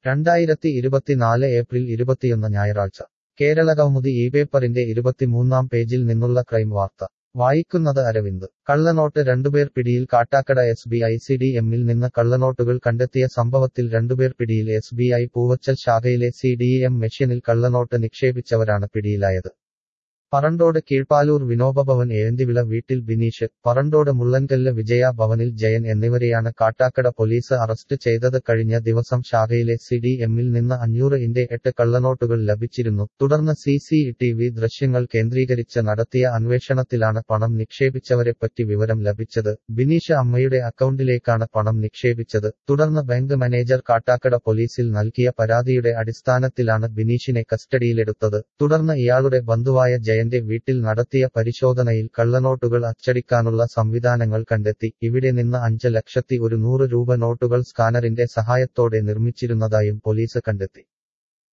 രണ്ടായിരത്തി ഇരുപത്തിനാല് ഏപ്രിൽ ഇരുപത്തിയൊന്ന് ഞായറാഴ്ച കേരള കൗമുദി ഈ പേപ്പറിന്റെ ഇരുപത്തിമൂന്നാം പേജിൽ നിന്നുള്ള ക്രൈം വാർത്ത വായിക്കുന്നത് അരവിന്ദ് കള്ളനോട്ട് രണ്ടുപേർ പിടിയിൽ Kattakada S B I C D എമ്മിൽ നിന്ന് കള്ളനോട്ടുകൾ കണ്ടെത്തിയ സംഭവത്തിൽ രണ്ടുപേർ പിടിയിൽ എസ് ബി ഐ പൂവച്ചൽ ശാഖയിലെ സി ഡി എം മെഷീനിൽ കള്ളനോട്ട് നിക്ഷേപിച്ചവരാണ് പിടിയിലായത് പറണ്ടോട് കീഴ്പാലൂർ വിനോബഭവൻ ഏന്തിവിള വീട്ടിൽ ബിനീഷ് പറണ്ടോട് മുള്ളൻകല്ല് വിജയ ഭവനിൽ ജയൻ എന്നിവരെയാണ് കാട്ടാക്കട പോലീസ് അറസ്റ്റ് ചെയ്തത് കഴിഞ്ഞ ദിവസം ശാഖയിലെ സി ഡി എമ്മിൽ നിന്ന് അഞ്ഞൂറ് ഇന്റെ എട്ട് കള്ളനോട്ടുകൾ ലഭിച്ചിരുന്നു തുടർന്ന് സി സി ടി വി ദൃശ്യങ്ങൾ കേന്ദ്രീകരിച്ച് നടത്തിയ അന്വേഷണത്തിലാണ് പണം നിക്ഷേപിച്ചവരെപ്പറ്റി വിവരം ലഭിച്ചത് ബിനീഷ് അമ്മയുടെ അക്കൗണ്ടിലേക്കാണ് പണം നിക്ഷേപിച്ചത് തുടർന്ന് ബാങ്ക് മാനേജർ കാട്ടാക്കട പോലീസിൽ നൽകിയ പരാതിയുടെ അടിസ്ഥാനത്തിലാണ് ബിനീഷിനെ കസ്റ്റഡിയിലെടുത്തത് തുടർന്ന് ഇയാളുടെ ബന്ധുവായ ജയന്റെ വീട്ടിൽ നടത്തിയ പരിശോധനയിൽ കള്ളനോട്ടുകൾ അച്ചടിക്കാനുള്ള സംവിധാനങ്ങൾ കണ്ടെത്തി ഇവിടെ നിന്ന് അഞ്ച് ലക്ഷത്തി ഒരു നൂറ് രൂപ നോട്ടുകൾ സ്കാനറിന്റെ സഹായത്തോടെ നിർമ്മിച്ചിരുന്നതായും പോലീസ് കണ്ടെത്തി